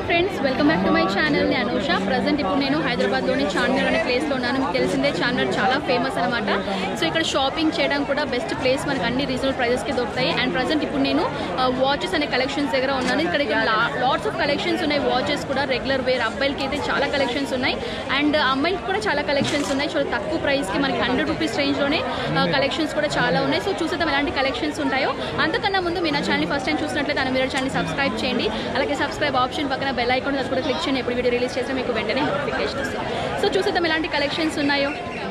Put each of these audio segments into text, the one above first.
friends welcome back to my channel నేను Anusha present ఇప్పుడు నేను హైదరాబాద్లోని చార్మినార్ అనే ప్లేస్లో ఉన్నాను మీకు తెలిసిందే చార్మినార్ చాలా ఫేమస్ అనమాట సో ఇక్కడ షాపింగ్ చేయడం కూడా బెస్ట్ ప్లేస్ మనకు అన్ని రీజనబుల్ ప్రైజెస్కి దొరుకుతాయి అండ్ ప్రజెంట్ ఇప్పుడు నేను వాచెస్ అనే కలెక్షన్స్ దగ్గర ఉన్నాను ఇక్కడ ఇక్కడ లాట్స్ ఆఫ్ కలెక్షన్స్ ఉన్నాయి వాచెస్ కూడా రెగ్యులర్ వేర్ అబ్బాయిలకి అయితే చాలా కలెక్షన్స్ ఉన్నాయి అండ్ అమ్మాయిలకి కూడా చాలా కలెక్షన్స్ ఉన్నాయి చాలా తక్కువ ప్రైస్కి మనకి హండ్రెడ్ రూపీస్ రేంజ్లోనే కలెక్షన్స్ కూడా చాలా ఉన్నాయి సో చూసేద్దాం ఎలాంటి కలెక్షన్స్ ఉంటాయో అంతకన్నా ముందు మీరు నా ఛానల్ ఫస్ట్ టైం చూసినట్లయితే అన్న మీరు ఛానల్ సబ్స్క్రైబ్ చేయండి అలాగే సబ్స్క్రైబ్ ఆప్షన్ పక్కన బెల్ ఐకాన్ అది కూడా క్లిక్ చేయండి ఎప్పుడు వీడియో రిలీజ్ చేస్తే మీకు వెంటనే నోటిఫికేషన్ వస్తుంది సో చూసేద్దాం ఎలాంటి కలెక్షన్స్ ఉన్నాయో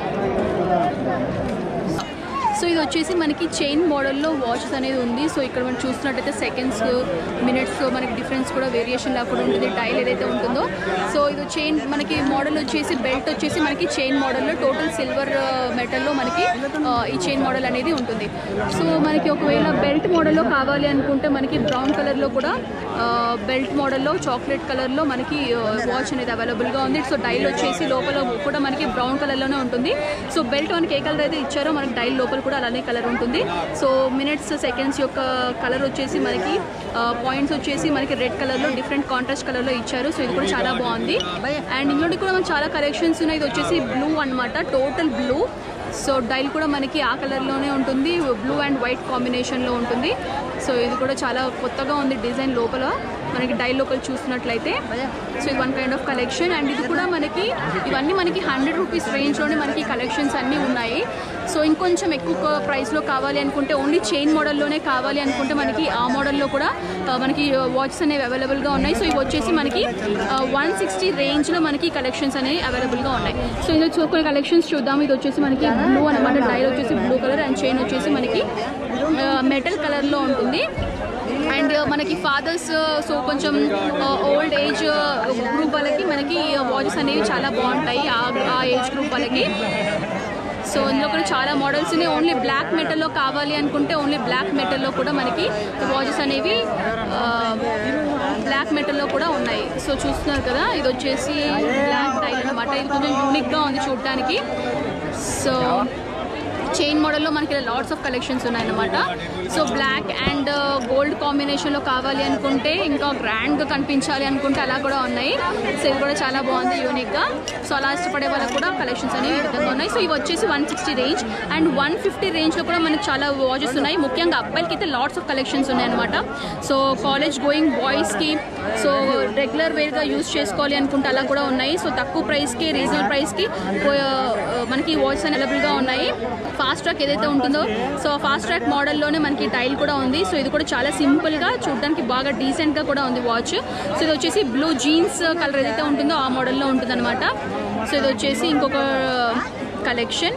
సో ఇది వచ్చేసి మనకి చైన్ మోడల్లో వాచెస్ అనేది ఉంది సో ఇక్కడ మనం చూస్తున్నట్టయితే సెకండ్స్ మినిట్స్ మనకి డిఫరెన్స్ కూడా వేరియేషన్ లా కూడా ఉంటుంది టైల్ ఏదైతే ఉంటుందో సో ఇది చైన్ మనకి మోడల్ వచ్చేసి బెల్ట్ వచ్చేసి మనకి చైన్ మోడల్లో టోటల్ సిల్వర్ మెటల్లో మనకి ఆ, ఈ చైన్ మోడల్ అనేది ఉంటుంది సో మనకి ఒకవేళ బెల్ట్ మోడల్లో కావాలి అనుకుంటే మనకి బ్రౌన్ కలర్లో కూడా బెల్ట్ మోడల్లో చాక్లెట్ కలర్లో మనకి వాచ్ అనేది అవైలబుల్గా ఉంది సో డైల్ వచ్చేసి లోపల కూడా మనకి బ్రౌన్ కలర్లోనే ఉంటుంది సో బెల్ట్ మనకి ఏ కలర్ అయితే ఇచ్చారో మనకి డైల్ లోపల కూడా అలానే కలర్ ఉంటుంది సో మినిట్స్ సెకండ్స్ యొక్క కలర్ వచ్చేసి మనకి పాయింట్స్ వచ్చేసి మనకి రెడ్ కలర్లో డిఫరెంట్ కాంట్రాస్ట్ కలర్లో ఇచ్చారు సో ఇది కూడా చాలా బాగుంది అండ్ ఇందులో కూడా మనకి చాలా కలెక్షన్స్ ఉన్నాయి ఇది వచ్చేసి బ్లూ అన్నమాట టోటల్ బ్లూ సో డైల్ కూడా మనకి ఆ కలర్లోనే ఉంటుంది బ్లూ అండ్ వైట్ కాంబినేషన్లో ఉంటుంది సో ఇది కూడా చాలా కొత్తగా ఉంది డిజైన్ లోపల మనకి డైల్ లోపల చూస్తున్నట్లయితే సో ఇది one kind of collection and ఇది కూడా మనకి ఇవన్నీ మనకి హండ్రెడ్ రూపీస్ రేంజ్లోనే మనకి కలెక్షన్స్ అన్నీ ఉన్నాయి సో ఇంకొంచెం ఎక్కువ ప్రైస్లో కావాలి అనుకుంటే ఓన్లీ చైన్ మోడల్లోనే కావాలి అనుకుంటే మనకి ఆ మోడల్లో కూడా ఆ, మనకి వాచెస్ అనేవి అవైలబుల్గా ఉన్నాయి సో ఇవి వచ్చేసి మనకి వన్ సిక్స్టీ రేంజ్లో మనకి కలెక్షన్స్ అనేవి అవైలబుల్గా ఉన్నాయి సో ఇది వచ్చి కొన్ని కలెక్షన్స్ చూద్దాం ఇది వచ్చేసి మనకి బ్లూ అనమాట డైల్ వచ్చేసి బ్లూ కలర్ అండ్ చైన్ వచ్చేసి మనకి మెటల్ కలర్లో ఉంటుంది అండ్ మనకి ఫాదర్స్ సో కొంచెం ఓల్డ్ ఏజ్ గ్రూప్ వాళ్ళకి మనకి వాచెస్ అనేవి చాలా బాగుంటాయి ఆ ఆ ఏజ్ గ్రూప్ వాళ్ళకి సో ఇందులో కూడా చాలా మోడల్స్ ఉన్నాయి ఓన్లీ బ్లాక్ మెటల్లో కావాలి అనుకుంటే ఓన్లీ బ్లాక్ మెటల్లో కూడా మనకి వాచెస్ అనేవి బ్లాక్ మెటల్లో కూడా ఉన్నాయి సో చూస్తున్నారు కదా ఇది వచ్చేసి బ్లాక్ టైల్ అనమాట ఇది కొంచెం యూనిక్గా ఉంది చూడటానికి సో చైన్ మోడల్లో మనకి లాట్స్ ఆఫ్ కలెక్షన్స్ ఉన్నాయన్నమాట సో బ్లాక్ అండ్ గోల్డ్ కాంబినేషన్లో కావాలి అనుకుంటే ఇంకా గ్రాండ్గా కనిపించాలి అనుకుంటే అలా కూడా ఉన్నాయి సో ఇది కూడా చాలా బాగుంది యూనిక్గా సో అలా ఇష్టపడే వాళ్ళకి కూడా కలెక్షన్స్ అనేవి ఈ విధంగా ఉన్నాయి సో ఇవి వచ్చేసి one sixty range and one fifty రేంజ్లో కూడా మనకి చాలా వాచెస్ ఉన్నాయి ముఖ్యంగా అబ్బాయిలకి అయితే లాట్స్ ఆఫ్ కలెక్షన్స్ ఉన్నాయన్నమాట సో కాలేజ్ గోయింగ్ బాయ్స్కి సో రెగ్యులర్ వేర్గా యూస్ చేసుకోవాలి అనుకుంటే అలా కూడా ఉన్నాయి సో తక్కువ ప్రైస్కి రీజనబుల్ ప్రైస్కి మనకి వాచెస్ అవైలబుల్గా ఉన్నాయి ఫాస్ట్ ట్రాక్ ఏదైతే ఉంటుందో సో ఫాస్ట్ ట్రాక్ మోడల్లోనే మనకి టైల్ కూడా ఉంది సో ఇది కూడా చాలా సింపుల్గా చూడడానికి బాగా డీసెంట్గా కూడా ఉంది వాచ్ సో ఇది వచ్చేసి బ్లూ జీన్స్ కలర్ ఏదైతే ఉంటుందో ఆ మోడల్లో ఉంటుంది అనమాట సో ఇది వచ్చేసి ఇంకొక కలెక్షన్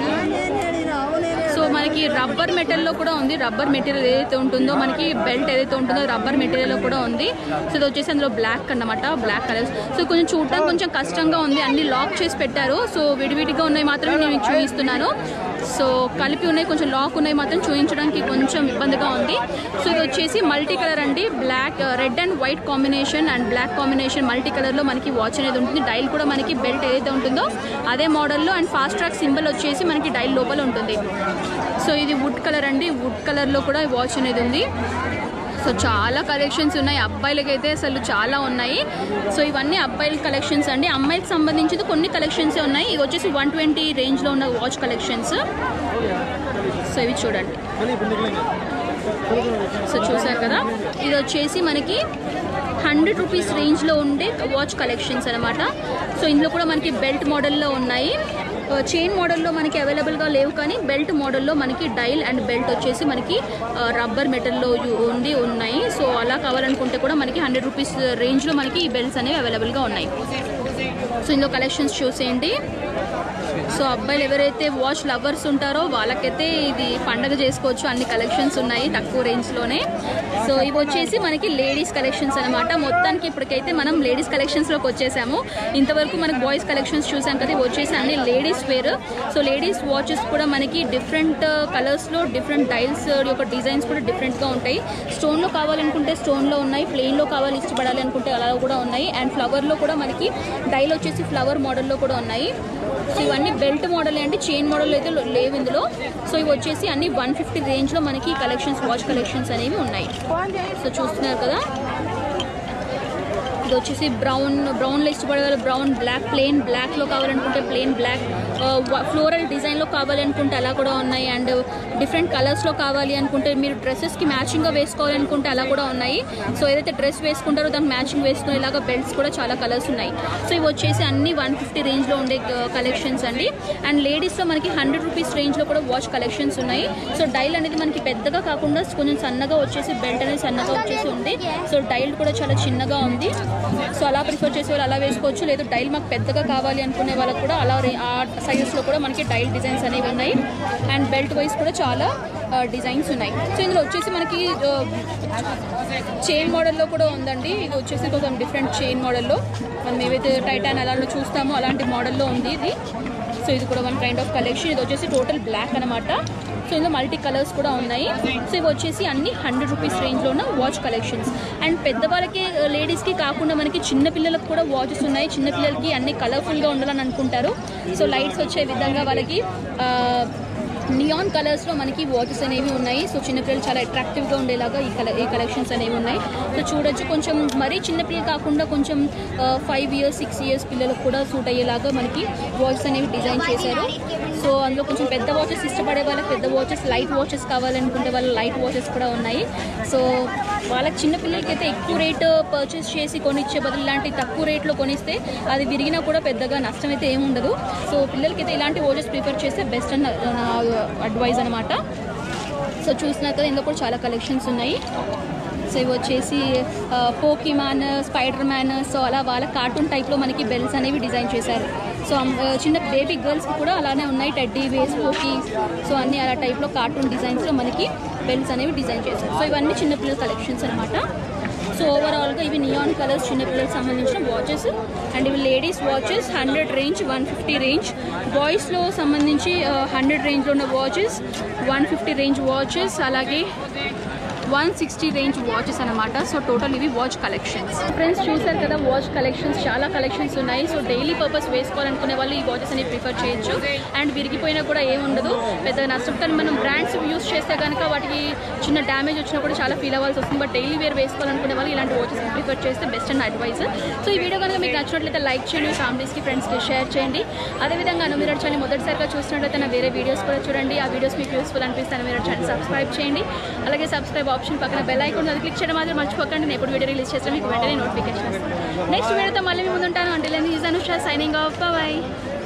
సో మనకి రబ్బర్ మెటీరియల్లో కూడా ఉంది రబ్బర్ మెటీరియల్ ఏదైతే ఉంటుందో మనకి బెల్ట్ ఏదైతే ఉంటుందో రబ్బర్ మెటీరియల్లో కూడా ఉంది సో ఇది వచ్చేసి అందులో బ్లాక్ అన్నమాట బ్లాక్ కలర్ సో కొంచెం చూడడానికి కొంచెం కష్టంగా ఉంది అన్ని లాక్ చేసి పెట్టారు సో విడివిడిగా ఉన్నాయి మాత్రమే నేను మీకు చూపిస్తున్నాను సో కలిపి ఉన్నాయి కొంచెం లాక్ ఉన్నాయి మాత్రం చూపించడానికి కొంచెం ఇబ్బందిగా ఉంది సో ఇది వచ్చేసి మల్టీ కలర్ అండి black red and white combination and black combination multi కలర్లో మనకి వాచ్ అనేది ఉంటుంది డైల్ కూడా మనకి బెల్ట్ ఏదైతే ఉంటుందో అదే మోడల్లో అండ్ ఫాస్ట్ ట్రాక్ సింబల్ వచ్చేసి మనకి డైల్ లోపల ఉంటుంది సో ఇది వుడ్ కలర్ అండి వుడ్ కలర్లో కూడా ఈ వాచ్ అనేది ఉంది సో చాలా కలెక్షన్స్ ఉన్నాయి అబ్బాయిలకైతే అసలు చాలా ఉన్నాయి సో ఇవన్నీ అబ్బాయిల కలెక్షన్స్ అండి అమ్మాయికి సంబంధించి కొన్ని కలెక్షన్స్ ఉన్నాయి ఇవి వచ్చేసి వన్ ట్వంటీ రేంజ్లో ఉన్న వాచ్ కలెక్షన్స్ సో ఇవి చూడండి సో చూసారు కదా ఇది వచ్చేసి మనకి హండ్రెడ్ రూపీస్ రేంజ్లో ఉండే వాచ్ కలెక్షన్స్ అనమాట సో ఇందులో కూడా మనకి బెల్ట్ మోడల్లో ఉన్నాయి చైన్ మోడల్లో మనకి అవైలబుల్గా లేవు కానీ బెల్ట్ మోడల్లో మనకి డైల్ అండ్ బెల్ట్ వచ్చేసి మనకి రబ్బర్ మెటల్లో ఉండి ఉన్నాయి సో అలా కావాలనుకుంటే కూడా మనకి హండ్రెడ్ రూపీస్ రేంజ్లో మనకి ఈ బెల్ట్స్ అనేవి అవైలబుల్గా ఉన్నాయి సో ఇందులో కలెక్షన్స్ చూసేయండి సో అబ్బాయిలు ఎవరైతే వాచ్ లవర్స్ ఉంటారో వాళ్ళకైతే ఇది పండగ చేసుకోవచ్చు అన్ని కలెక్షన్స్ ఉన్నాయి తక్కువ రేంజ్లోనే సో ఇవి వచ్చేసి మనకి లేడీస్ కలెక్షన్స్ అనమాట మొత్తానికి ఇప్పటికైతే మనం లేడీస్ కలెక్షన్స్లోకి వచ్చేసాము ఇంతవరకు మనకి బాయ్స్ కలెక్షన్స్ చూసాం కదా ఇవి వచ్చేసి అన్ని ladies wear so ladies watches కూడా మనకి డిఫరెంట్ కలర్స్లో డిఫరెంట్ డైల్స్ యొక్క డిజైన్స్ కూడా డిఫరెంట్గా ఉంటాయి స్టోన్లో కావాలనుకుంటే స్టోన్లో ఉన్నాయి ప్లెయిన్లో కావాలి ఇష్టపడాలి అనుకుంటే అలా కూడా ఉన్నాయి అండ్ ఫ్లవర్లో కూడా మనకి డైల్ వచ్చేసి ఫ్లవర్ మోడల్లో కూడా ఉన్నాయి సో ఇవన్నీ బెల్ట్ మోడల్ అంటే చైన్ మోడల్ అయితే లో- లేవు ఇందులో సో ఇవి వచ్చేసి అన్ని వన్ ఫిఫ్టీ రేంజ్లో మనకి కలెక్షన్స్ వాచ్ కలెక్షన్స్ అనేవి ఉన్నాయి సో చూస్తున్నారు కదా ఇది వచ్చేసి బ్రౌన్ బ్రౌన్లో ఇష్టపడే వాళ్ళు బ్రౌన్ బ్లాక్ ప్లెయిన్ బ్లాక్లో కావాలనుకుంటే ప్లెయిన్ బ్లాక్ ఫ్లోరల్ డిజైన్లో కావాలి అనుకుంటే అలా కూడా ఉన్నాయి అండ్ డిఫరెంట్ కలర్స్లో కావాలి అనుకుంటే మీరు డ్రెస్సెస్కి మ్యాచింగ్గా వేసుకోవాలి అనుకుంటే అలా కూడా ఉన్నాయి సో ఏదైతే డ్రెస్ వేసుకుంటారో దానికి మ్యాచింగ్ వేసుకునేలాగా బెల్ట్స్ కూడా చాలా కలర్స్ ఉన్నాయి సో ఇవి వచ్చేసి అన్ని వన్ ఫిఫ్టీ రేంజ్లో ఉండే కలెక్షన్స్ అండి అండ్ లేడీస్లో మనకి హండ్రెడ్ రూపీస్ రేంజ్లో కూడా వాచ్ కలెక్షన్స్ ఉన్నాయి సో డైల్ అనేది మనకి పెద్దగా కాకుండా కొంచెం సన్నగా వచ్చేసి బెల్ట్ అనేది సన్నగా వచ్చేసి ఉంది సో డైల్ కూడా చాలా చిన్నగా ఉంది సో అలా ప్రిఫర్ చేసే వాళ్ళు అలా వేసుకోవచ్చు లేదు డైల్ మాకు పెద్దగా కావాలి అనుకునే వాళ్ళకి కూడా అలా రే- ఆ సైజెస్లో కూడా మనకి డైల్ డిజైన్స్ అనేవి ఉన్నాయి అండ్ బెల్ట్ వైస్ కూడా చాలా డిజైన్స్ ఉన్నాయి సో ఇందులో వచ్చేసి మనకి చైన్ మోడల్లో కూడా ఉందండి ఇది వచ్చేసి కొంచెం డిఫరెంట్ చైన్ మోడల్లో మనం ఏవైతే టైటాన్ అలాంటి చూస్తామో అలాంటి మోడల్లో ఉంది ఇది సో ఇది కూడా వన్ కైండ్ ఆఫ్ కలెక్షన్ ఇది వచ్చేసి టోటల్ బ్లాక్ అనమాట సో ఇందులో మల్టీ కలర్స్ కూడా ఉన్నాయి సో ఇవి వచ్చేసి అన్ని హండ్రెడ్ రూపీస్ రేంజ్లో ఉన్న వాచ్ కలెక్షన్స్ అండ్ పెద్దవాళ్ళకి లేడీస్కి కాకుండా మనకి చిన్న పిల్లలకు కూడా వాచెస్ ఉన్నాయి చిన్న పిల్లలకి అన్ని కలర్ఫుల్గా ఉండాలని అనుకుంటారు సో లైట్స్ వచ్చే విధంగా వాళ్ళకి నియాన్ కలర్స్లో మనకి వాచెస్ అనేవి ఉన్నాయి సో చిన్నపిల్లలు చాలా అట్రాక్టివ్గా ఉండేలాగా ఈ కల ఈ కలెక్షన్స్ అనేవి ఉన్నాయి సో చూడొచ్చు కొంచెం మరీ చిన్నపిల్లలు కాకుండా కొంచెం ఫైవ్ ఇయర్స్ సిక్స్ ఇయర్స్ పిల్లలకు కూడా సూట్ అయ్యేలాగా మనకి వాచెస్ అనేవి డిజైన్ చేశారు సో అందులో కొంచెం పెద్ద వాచెస్ ఇష్టపడే వాళ్ళకి పెద్ద వాచెస్ లైట్ వాచెస్ కావాలనుకుంటే వాళ్ళ లైట్ వాచెస్ కూడా ఉన్నాయి సో వాళ్ళకి చిన్న పిల్లలకి అయితే ఎక్కువ రేట్ పర్చేస్ చేసి కొనిచ్చే బదులు ఇలాంటి తక్కువ రేట్లో కొనిస్తే అది విరిగినా కూడా పెద్దగా నష్టం అయితే ఏమి ఉండదు సో పిల్లలకి అయితే ఇలాంటి వాచెస్ ప్రిఫర్ చేస్తే బెస్ట్ అన్న నా అడ్వైజ్ అనమాట సో చూసినా కదా ఇందులో కూడా చాలా కలెక్షన్స్ ఉన్నాయి సో ఇవి వచ్చేసి పోకీమాన్ స్పైడర్ మ్యాన్ సో అలా వాళ్ళ కార్టూన్ టైప్లో మనకి బెల్స్ అనేవి డిజైన్ చేశారు సో అమ్- ఆ, చిన్న బేబీ గర్ల్స్కి కూడా అలానే ఉన్నాయి టెడ్డీ వేస్ పోకీ సో అన్ని అలా టైప్లో కార్టూన్ డిజైన్స్లో మనకి బెల్స్ అనేవి డిజైన్ చేశారు సో ఇవన్నీ చిన్నపిల్లల కలెక్షన్స్ అనమాట సో ఓవరాల్గా ఇవి నియాన్ కలర్స్ చిన్నపిల్లలకు సంబంధించిన వాచెస్ అండ్ ఇవి ladies watches hundred range one fifty range బాయ్స్లో సంబంధించి హండ్రెడ్ రేంజ్లో ఉన్న watches one fifty range watches అలాగే వన్ సిక్స్టీ రేంజ్ వాచెస్ అనమాట సో టోటల్ ఇవి వాచ్ కలెక్షన్స్ ఫ్రెండ్స్ చూసారు కదా వాచ్ కలెక్షన్స్ చాలా కలెక్షన్స్ ఉన్నాయి సో డైలీ పర్పస్ వేసుకోవాలనుకునే వాళ్ళు ఈ వాచెస్ అనేవి ప్రిఫర్ చేయొచ్చు అండ్ విరిగిపోయినా కూడా ఏం ఉండదు పెద్ద నష్టం కానీ మనం బ్రాండ్స్ యూస్ చేస్తే కనుక వాటికి చిన్న డ్యామేజ్ వచ్చినా కూడా చాలా ఫీల్ అవ్వాల్సి వస్తుంది బట్ డైలీ వేర్ వేసుకోవాలనుకునే వాళ్ళు ఇలాంటి వాచెస్ ప్రిఫర్ చేస్తే బెస్ట్ అండ్ అడ్వైస్ సో ఈ వీడియో కనుక మీకు నచ్చినట్లయితే లైక్ చేయండి ఫ్యామిలీస్కి ఫ్రెండ్స్కి షేర్ చేయండి అదేవిధంగా అనుమిరడ్ ఛానల్ మొదటిసారిగా చూసినట్లయితే నా వేరే వీడియోస్ కూడా చూడండి ఆ వీడియోస్ మీకు యూస్ఫుల్ అనిపిస్తే అనుమిరడ్ ఛానల్ సబ్స్క్రైబ్ చేయండి అలాగే సబ్స్క్రైబ్ ఆప్షన్ పక్కన బెల్ ఐకాన్ అది క్లిక్ చేయడం మాత్రం మర్చిపోకండి నేను ఎప్పుడు వీడియో రిలీజ్ చేస్తే మీకు వెంటనే నోటిఫికేషన్ వస్తుంది నెక్స్ట్ వీడియోతో మళ్ళీ మీ ముందు ఉంటాను అంటే is Anusha signing off bye